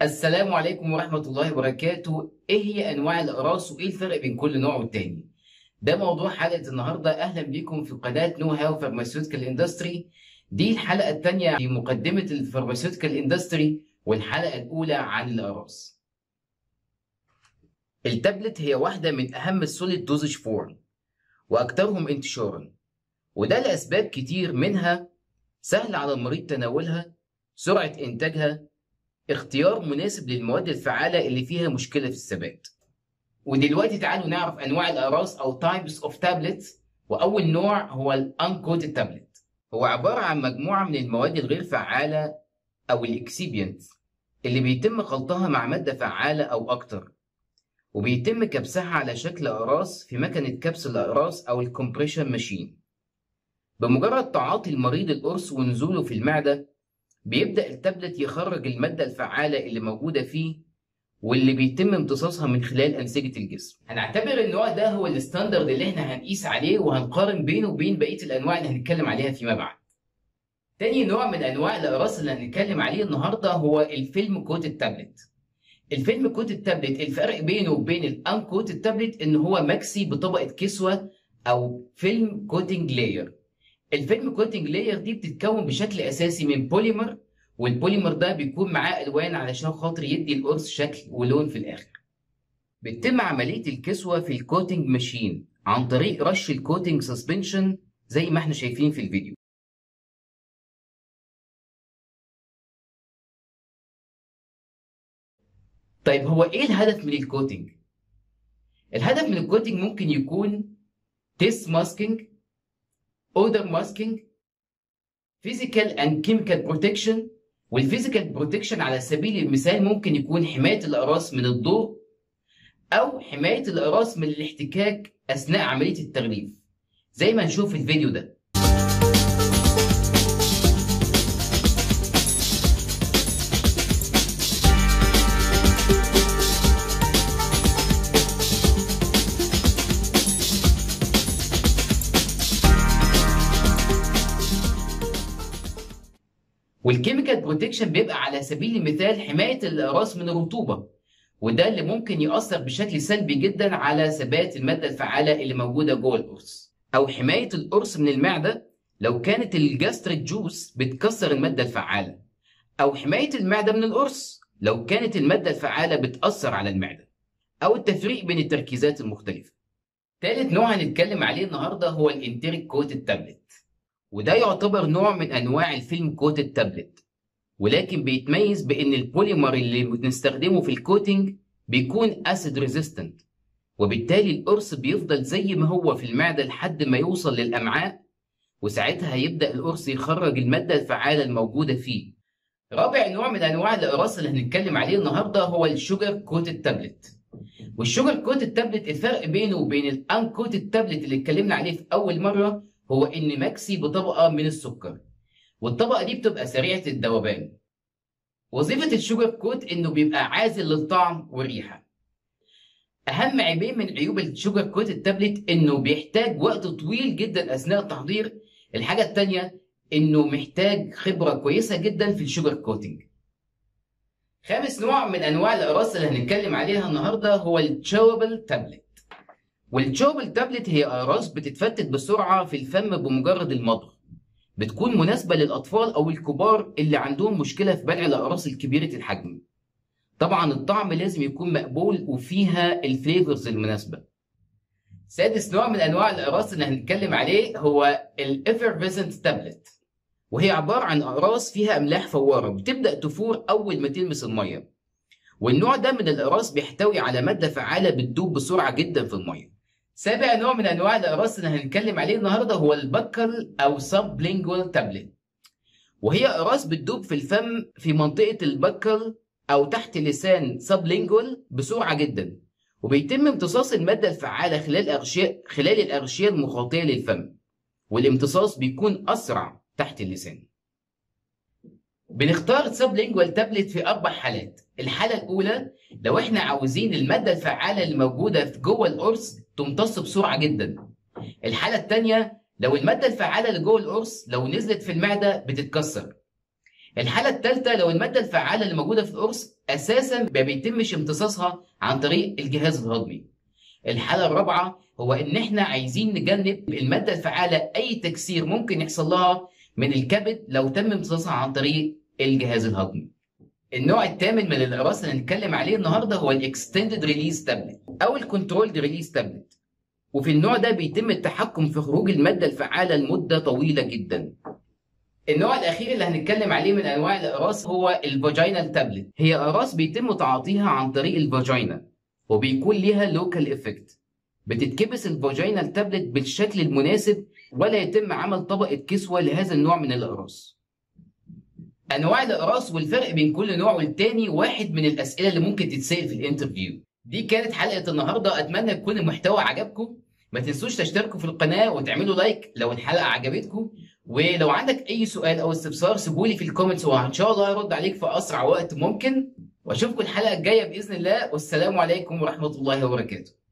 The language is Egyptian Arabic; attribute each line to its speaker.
Speaker 1: السلام عليكم ورحمة الله وبركاته ايه هي انواع الاقراص وايه الفرق بين كل نوع والتاني ده موضوع حلقة النهاردة اهلا بكم في قناة نو هاو فارماسيوتيكال اندستري دي الحلقة الثانية في مقدمة الفارماسيوتيكال اندستري والحلقة الاولى عن الاقراص التابلت هي واحدة من اهم السوليد دوزج فورم واكثرهم انتشارا وده لاسباب كتير منها سهل على المريض تناولها سرعة انتاجها اختيار مناسب للمواد الفعالة اللي فيها مشكلة في الثبات. ودلوقتي تعالوا نعرف أنواع الأقراص أو types of tablets وأول نوع هو ال uncoated tablet. هو عبارة عن مجموعة من المواد الغير فعالة أو الإكسيبينت اللي بيتم خلطها مع مادة فعالة أو أكتر. وبيتم كبسها على شكل أقراص في مكنة كبس الأقراص أو الكمبريشن ماشين. بمجرد تعاطي المريض القرص ونزوله في المعدة بيبدأ التابلت يخرج المادة الفعالة اللي موجودة فيه واللي بيتم امتصاصها من خلال أنسجة الجسم. هنعتبر النوع ده هو الستاندرد اللي احنا هنقيس عليه وهنقارن بينه وبين بقية الأنواع اللي هنتكلم عليها فيما بعد. تاني نوع من أنواع الأقراص اللي هنتكلم عليه النهاردة هو الفيلم كوتد تابلت. الفيلم كوتد تابلت الفرق بينه وبين الان كوتد تابلت إن هو مكسي بطبقة كسوة أو فيلم كوتنج لاير. الفيلم كوتنج لاير دي بتتكون بشكل اساسي من بوليمر والبوليمر ده بيكون معاه الوان علشان خاطر يدي القرص شكل ولون في الاخر بتتم عمليه الكسوه في الكوتنج ماشين عن طريق رش الكوتنج سسبنشن زي ما احنا شايفين في الفيديو طيب هو ايه الهدف من الكوتنج الهدف من الكوتنج ممكن يكون تيست ماسكينج odor masking physical and chemical protection والفيزيكال بروتكشن على سبيل المثال ممكن يكون حماية الأقراص من الضوء أو حماية الأقراص من الاحتكاك أثناء عملية التغليف زي ما نشوف في الفيديو ده والكيميكال بروتكشن بيبقى على سبيل المثال حمايه الاقراص من الرطوبه وده اللي ممكن ياثر بشكل سلبي جدا على ثبات الماده الفعاله اللي موجوده جوه القرص او حمايه القرص من المعده لو كانت الجاستريك جوس بتكسر الماده الفعاله او حمايه المعده من القرص لو كانت الماده الفعاله بتاثر على المعده او التفريق بين التركيزات المختلفه ثالث نوع هنتكلم عليه النهارده هو الانتريك كوتد تابلت وده يعتبر نوع من انواع الفيلم كوتد تابلت ولكن بيتميز بان البوليمر اللي بنستخدمه في الكوتنج بيكون اسيد ريزيستنت وبالتالي القرص بيفضل زي ما هو في المعده لحد ما يوصل للامعاء وساعتها هيبدا القرص يخرج الماده الفعاله الموجوده فيه رابع نوع من انواع الاقراص اللي هنتكلم عليه النهارده هو الشوجر كوتد تابلت والشوجر كوتد تابلت الفرق بينه وبين الان كوتد تابلت اللي اتكلمنا عليه في اول مره هو ان مكسي بطبقه من السكر والطبقه دي بتبقى سريعه الذوبان وظيفه الشوجر كوت انه بيبقى عازل للطعم والريحه اهم عيبين من عيوب الشوجر كوت التابلت انه بيحتاج وقت طويل جدا اثناء التحضير الحاجه الثانيه انه محتاج خبره كويسه جدا في الشوجر كوتنج خامس نوع من انواع الاقراص اللي هنتكلم عليها النهارده هو التشوبل تابلت والتشوبل تابلت هي اقراص بتتفتت بسرعه في الفم بمجرد المضغ بتكون مناسبه للاطفال او الكبار اللي عندهم مشكله في بلع الاقراص الكبيره الحجم طبعا الطعم لازم يكون مقبول وفيها الفليفرز المناسبه سادس نوع من انواع الاقراص اللي هنتكلم عليه هو الافرفيسنت تابلت وهي عباره عن اقراص فيها املاح فواره بتبدا تفور اول ما تلمس الميه والنوع ده من الاقراص بيحتوي على ماده فعاله بتدوب بسرعه جدا في الميه سابع نوع من انواع الاقراص اللي هنتكلم عليه النهارده هو البكل او سب لينجوال تابلت وهي اقراص بتدوب في الفم في منطقه البكل او تحت لسان سب لينجوال بسرعه جدا وبيتم امتصاص الماده الفعاله خلال اغشياء خلال الاغشيه المخاطيه للفم والامتصاص بيكون اسرع تحت اللسان بنختار سب لينجوال تابلت في اربع حالات الحاله الاولى لو احنا عاوزين الماده الفعاله اللي موجوده في جوه القرص تمتص بسرعه جدا الحاله الثانيه لو الماده الفعاله اللي جوه القرص لو نزلت في المعده بتتكسر الحالة الثالثة لو المادة الفعالة اللي موجودة في القرص أساسا ما بيتمش امتصاصها عن طريق الجهاز الهضمي. الحالة الرابعة هو إن إحنا عايزين نجنب المادة الفعالة أي تكسير ممكن يحصل لها من الكبد لو تم امتصاصها عن طريق الجهاز الهضمي. النوع الثامن من الأقراص اللي هنتكلم عليه النهارده هو الاكستندد ريليز تابلت أو الكنترولد ريليز تابلت. وفي النوع ده بيتم التحكم في خروج المادة الفعالة لمدة طويلة جدا. النوع الاخير اللي هنتكلم عليه من انواع الاقراص هو الفاجينال تابلت هي اقراص بيتم تعاطيها عن طريق الفاجينا وبيكون ليها لوكال افكت بتتكبس الفاجينال تابلت بالشكل المناسب ولا يتم عمل طبقه كسوه لهذا النوع من الاقراص انواع الاقراص والفرق بين كل نوع والتاني واحد من الاسئله اللي ممكن تتسال في الانترفيو دي كانت حلقه النهارده اتمنى يكون المحتوى عجبكم ما تنسوش تشتركوا في القناه وتعملوا لايك لو الحلقه عجبتكم ولو عندك اي سؤال او استفسار سيبولي في الكومنتس وان شاء الله هرد عليك في اسرع وقت ممكن واشوفكم الحلقه الجايه باذن الله والسلام عليكم ورحمه الله وبركاته